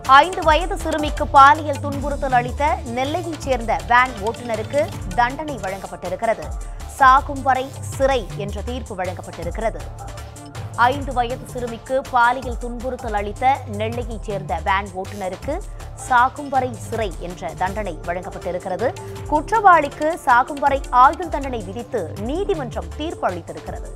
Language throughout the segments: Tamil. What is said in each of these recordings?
ஐந்து வயது சிறுமிக்கு பாலியல் துன்புறுத்தல் அளித்த நெல்லையைச் சேர்ந்த வேன் ஓட்டுநருக்கு தண்டனை வழங்கப்பட்டிருக்கிறது சாகும் வரை சிறை என்ற தீர்ப்பு வழங்கப்பட்டிருக்கிறது ஐந்து வயது சிறுமிக்கு பாலியல் துன்புறுத்தல் அளித்த நெல்லையைச் சேர்ந்த வேன் ஓட்டுநருக்கு சாகும் வரை சிறை என்ற தண்டனை வழங்கப்பட்டிருக்கிறது குற்றவாளிக்கு சாகும் வரை ஆயுள் தண்டனை விதித்து நீதிமன்றம் தீர்ப்பு அளித்திருக்கிறது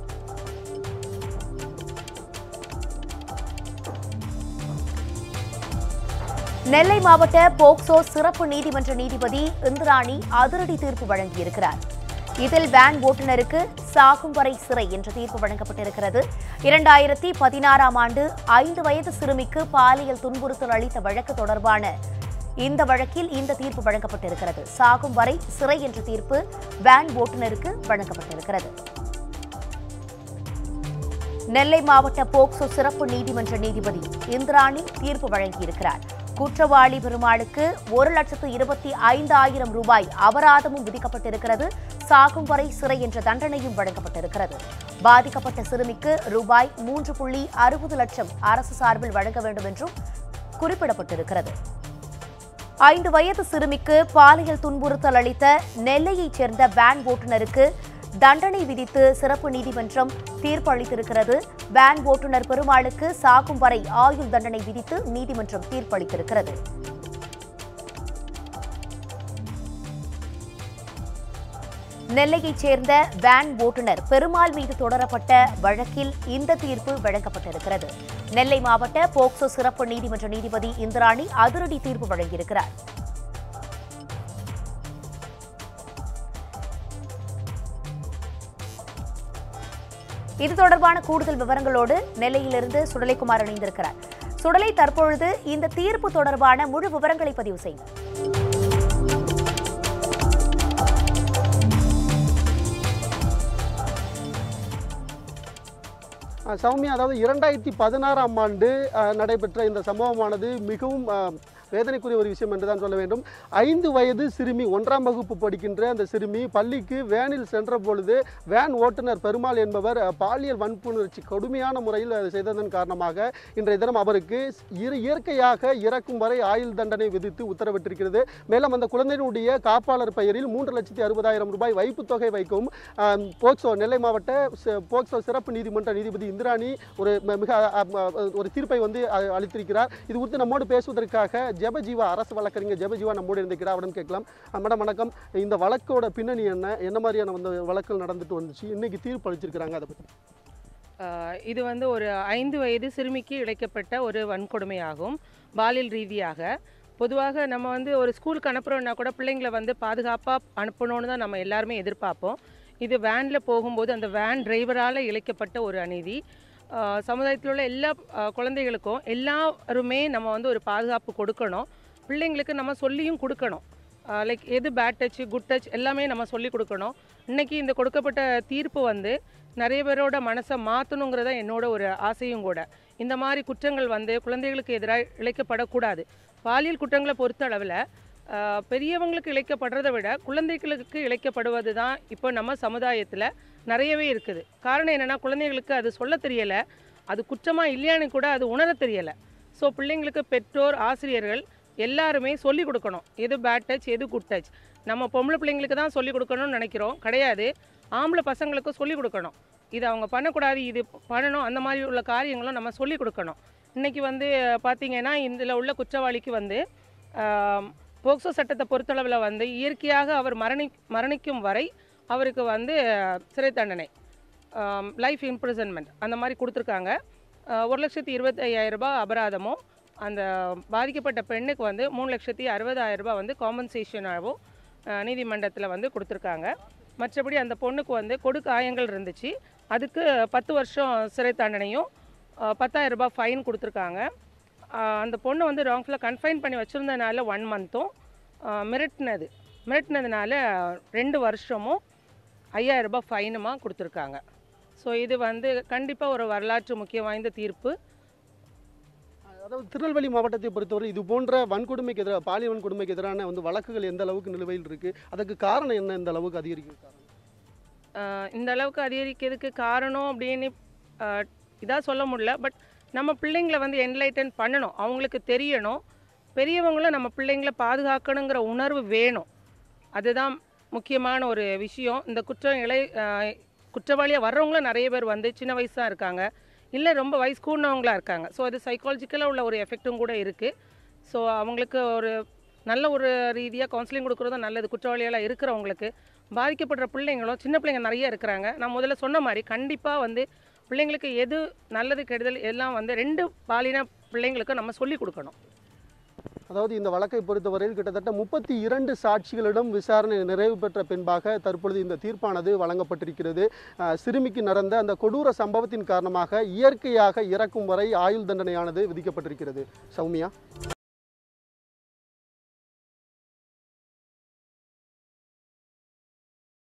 நெல்லை மாவட்ட போக்சோ சிறப்பு நீதிமன்ற நீதிபதி இந்திராணி அதிரடி தீர்ப்பு வழங்கியிருக்கிறார் இதில் வேன் ஓட்டுநருக்கு சாகும் வரை சிறை என்ற தீர்ப்பு வழங்கப்பட்டிருக்கிறது இரண்டாயிரத்தி பதினாறாம் ஆண்டு ஐந்து வயது சிறுமிக்கு பாலியல் துன்புறுத்தல் அளித்த வழக்கு தொடர்பான இந்த வழக்கில் இந்த தீர்ப்பு வழங்கப்பட்டிருக்கிறது சாகும் வரை சிறை என்ற தீர்ப்பு வேன் ஓட்டுநருக்கு வழங்கப்பட்டிருக்கிறது நெல்லை மாவட்ட போக்சோ சிறப்பு நீதிமன்ற நீதிபதி இந்திராணி தீர்ப்பு வழங்கியிருக்கிறார் குற்றவாளி பெருமாளுக்கு ஒரு லட்சத்து இருபத்தி ஐந்தாயிரம் ரூபாய் அபராதமும் விதிக்கப்பட்டிருக்கிறது சாகும் வரை சிறை என்ற தண்டனையும் வழங்கப்பட்டிருக்கிறது பாதிக்கப்பட்ட சிறுமிக்கு ரூபாய் மூன்று புள்ளி அறுபது லட்சம் அரசு சார்பில் வழங்க வேண்டும் என்றும் குறிப்பிடப்பட்டிருக்கிறது ஐந்து வயது சிறுமிக்கு பாலியல் துன்புறுத்தல் அளித்த நெல்லையைச் சேர்ந்த வேன் ஓட்டுநருக்கு தண்டனை விதித்து சிறப்பு நீதிமன்றம் தீர்ப்பு அளித்திருக்கிறது வேன் ஓட்டுநர் பெருமாளுக்கு சாகும் வரை ஆயுள் தண்டனை விதித்து நீதிமன்றம் தீர்ப்பளித்திருக்கிறது நெல்லையைச் சேர்ந்த வேன் ஓட்டுநர் பெருமாள் மீது தொடரப்பட்ட வழக்கில் இந்த தீர்ப்பு வழங்கப்பட்டிருக்கிறது நெல்லை மாவட்ட போக்சோ சிறப்பு நீதிமன்ற நீதிபதி இந்திராணி அதிரடி தீர்ப்பு வழங்கியிருக்கிறார் இது தொடர்பான கூடுதல் விவரங்களோடு நெல்லையிலிருந்து சுடலைக்குமார் இணைந்திருக்கிறார் சுடலை தற்பொழுது இந்த தீர்ப்பு தொடர்பான முழு விவரங்களை பதிவு செய்யுங்கள் அஹ் சௌமியா அதாவது இரண்டாயிரத்தி பதினாறாம் ஆண்டு அஹ், நடைபெற்ற இந்த சம்பவமானது மிகவும் அஹ், வேதனைக்குரிய ஒரு விஷயம் என்று தான் சொல்ல வேண்டும் ஐந்து வயது சிறுமி ஒன்றாம் வகுப்பு படிக்கின்ற அந்த சிறுமி பள்ளிக்கு வேனில் சென்ற பொழுது வேன் ஓட்டுநர் பெருமாள் என்பவர் அஹ், பாலியல் வன்புணர்ச்சி கொடுமையான முறையில் அதை செய்ததன் காரணமாக இன்றைய தினம் அவருக்கு இரு இயற்கையாக இறக்கும் வரை ஆயுள் தண்டனை விதித்து உத்தரவிட்டிருக்கிறது மேலும் அந்த குழந்தையினுடைய காப்பாளர் பெயரில் மூன்று லட்சத்தி அறுபதாயிரம் ரூபாய் வைப்புத் தொகை வைக்கவும் ஆம், போக்சோ நெல்லை மாவட்ட ச- போக்சோ சிறப்பு நீதிமன்ற நீதிபதி இந்திராணி ஒரு ம- மிக அ, அ, ஒரு தீர்ப்பை வந்து அ- அளித்திருக்கிறார் இது குறித்து நம்மோடு பேசுவதற்காக ஜெபஜீவா அரசு வழக்கறிஞர் ஜெபஜீவா நம்மோடு இருந்திருக்கிறார் அவரிடம் கேட்கலாம் அ, மேடம் வணக்கம் இந்த வழக்கோட பின்னணி என்ன என்ன மாதிரியான வந்து வழக்குகள் நடந்துட்டு வந்துச்சு இன்னைக்கு தீர்ப்பு அளிச்சிருக்கிறாங்க அதை பற்றி ஆஹ் இது வந்து ஒரு ஐந்து வயது சிறுமிக்கு இழைக்கப்பட்ட ஒரு வன்கொடுமையாகும் பாலியல் ரீதியாக பொதுவாக நம்ம வந்து ஒரு ஸ்கூலுக்கு அனுப்புகிறோன்னா கூட பிள்ளைங்களை வந்து பாதுகாப்பாக அனுப்பணும்னு தான் நம்ம எல்லாருமே எதிர்பார்ப்போம் இது வேனில் போகும்போது அந்த வேன் டிரைவரால் இழைக்கப்பட்ட ஒரு அநீதி ஆஹ் சமுதாயத்தில் உள்ள எல்லா ஆஹ் குழந்தைகளுக்கும் எல்லாருமே நம்ம வந்து ஒரு பாதுகாப்பு கொடுக்கணும் பிள்ளைங்களுக்கு நம்ம சொல்லியும் கொடுக்கணும் லைக் எது பேட் டச் குட் டச் எல்லாமே நம்ம சொல்லி கொடுக்கணும் இன்னைக்கு இந்த கொடுக்கப்பட்ட தீர்ப்பு வந்து நிறைய பேரோட மனசை மாற்றணுங்கிறத என்னோட ஒரு ஆசையும் கூட இந்த மாதிரி குற்றங்கள் வந்து குழந்தைகளுக்கு எதிராக இழைக்கப்படக்கூடாது பாலியல் குற்றங்களை பொறுத்த அளவில் பெரியவங்களுக்கு இழைக்கப்படுறதை விட குழந்தைகளுக்கு இழைக்கப்படுவது தான் இப்போ நம்ம சமுதாயத்தில் நிறையவே இருக்குது காரணம் என்னென்னா குழந்தைகளுக்கு அது சொல்ல தெரியலை அது குற்றமாக இல்லையான்னு கூட அது உணர தெரியலை ஸோ பிள்ளைங்களுக்கு பெற்றோர் ஆசிரியர்கள் எல்லாருமே சொல்லி கொடுக்கணும் எது பேட் டச் எது குட் டச் நம்ம பொம்பளை பிள்ளைங்களுக்கு தான் சொல்லி கொடுக்கணும்னு நினைக்கிறோம் கிடையாது ஆம்பளை பசங்களுக்கும் சொல்லி கொடுக்கணும் இது அவங்க பண்ணக்கூடாது இது பண்ணணும் அந்த மாதிரி உள்ள காரியங்களும் நம்ம சொல்லி கொடுக்கணும் இன்றைக்கி வந்து பார்த்திங்கன்னா இதில் உள்ள குற்றவாளிக்கு வந்து ஆம், போக்சோ சட்டத்தை பொறுத்தளவில் வந்து இயற்கையாக அவர் மரணி மரணிக்கும் வரை அவருக்கு வந்து அஹ், சிறை தண்டனை லைஃப் இம்ப்ரிசன்மெண்ட் அந்த மாதிரி கொடுத்துருக்காங்க அஹ், ஒரு லட்சத்தி இருபத்தி ஐயாயிரம் ரூபாய் அபராதமும் அந்த பாதிக்கப்பட்ட பெண்ணுக்கு வந்து மூணு லட்சத்தி அறுபதாயிரம் ரூபாய் வந்து காம்பன்சேஷனாகவும் நீதிமன்றத்தில் வந்து கொடுத்துருக்காங்க மற்றபடி அந்த பொண்ணுக்கு வந்து கொடு காயங்கள் இருந்துச்சு அதுக்கு பத்து வருஷம் சிறை தண்டனையும் அஹ், பத்தாயிரம் ரூபாய் ஃபைன் கொடுத்துருக்காங்க அஹ், அந்த பொண்ணை வந்து ராங்ஃபுல்லாக கன்ஃபைன் பண்ணி வச்சுருந்தனால ஒன் மந்த்தும் மிரட்டினது மிரட்டினதுனால ரெண்டு வருஷமும் ஐயாயிரம் ரூபாய் ஃபைனுமா கொடுத்துருக்காங்க ஸோ இது வந்து கண்டிப்பாக ஒரு வரலாற்று முக்கிய வாய்ந்த தீர்ப்பு அதாவது திருநெல்வேலி மாவட்டத்தை பொறுத்தவரை இது போன்ற வன்கொடுமைக்கு எதிராக பாலியல் வன்கொடுமைக்கு எதிரான வந்து வழக்குகள் எந்த அளவுக்கு நிலுவையில் இருக்கு அதுக்கு காரணம் என்ன இந்த அளவுக்கு அதிகரிக்க காரணம் ஆஹ் இந்த அளவுக்கு அதிகரிக்கிறதுக்கு காரணம் அப்படின்னு இதாக சொல்ல முடியல பட் நம்ம பிள்ளைங்களை வந்து என்லைட்டன் பண்ணணும் அவங்களுக்கு தெரியணும் பெரியவங்களும் நம்ம பிள்ளைங்கள பாதுகாக்கணுங்கிற உணர்வு வேணும் அதுதான் முக்கியமான ஒரு விஷயம் இந்த குற்றம் இளை குற்றவாளியாக வர்றவங்களும் நிறைய பேர் வந்து சின்ன வயசாக இருக்காங்க இல்லை ரொம்ப வயசு கூடினவங்களா இருக்காங்க ஸோ அது சைக்காலஜிக்கலாக உள்ள ஒரு எஃபெக்ட்டும் கூட இருக்குது ஸோ அவங்களுக்கு ஒரு நல்ல ஒரு ரீதியாக கவுன்சிலிங் கொடுக்குறதும் நல்லது குற்றவாளிகளாக இருக்கிறவங்களுக்கு பாதிக்கப்படுற பிள்ளைங்களும் சின்ன பிள்ளைங்க நிறைய இருக்கிறாங்க நான் முதல்ல சொன்ன மாதிரி கண்டிப்பாக வந்து பிள்ளைங்களுக்கு எது நல்லது கெடுதல் எல்லாம் வந்து ரெண்டு பாலின பிள்ளைங்களுக்கு நம்ம சொல்லி கொடுக்கணும் அதாவது இந்த வழக்கை பொறுத்தவரையில் கிட்டத்தட்ட முப்பத்தி இரண்டு சாட்சிகளிடம் விசாரணை நிறைவு பெற்ற பின்பாக தற்பொழுது இந்த தீர்ப்பானது வழங்கப்பட்டிருக்கிறது அஹ், சிறுமிக்கு நடந்த அந்த கொடூர சம்பவத்தின் காரணமாக இயற்கையாக இறக்கும் வரை ஆயுள் தண்டனையானது விதிக்கப்பட்டிருக்கிறது சௌமியா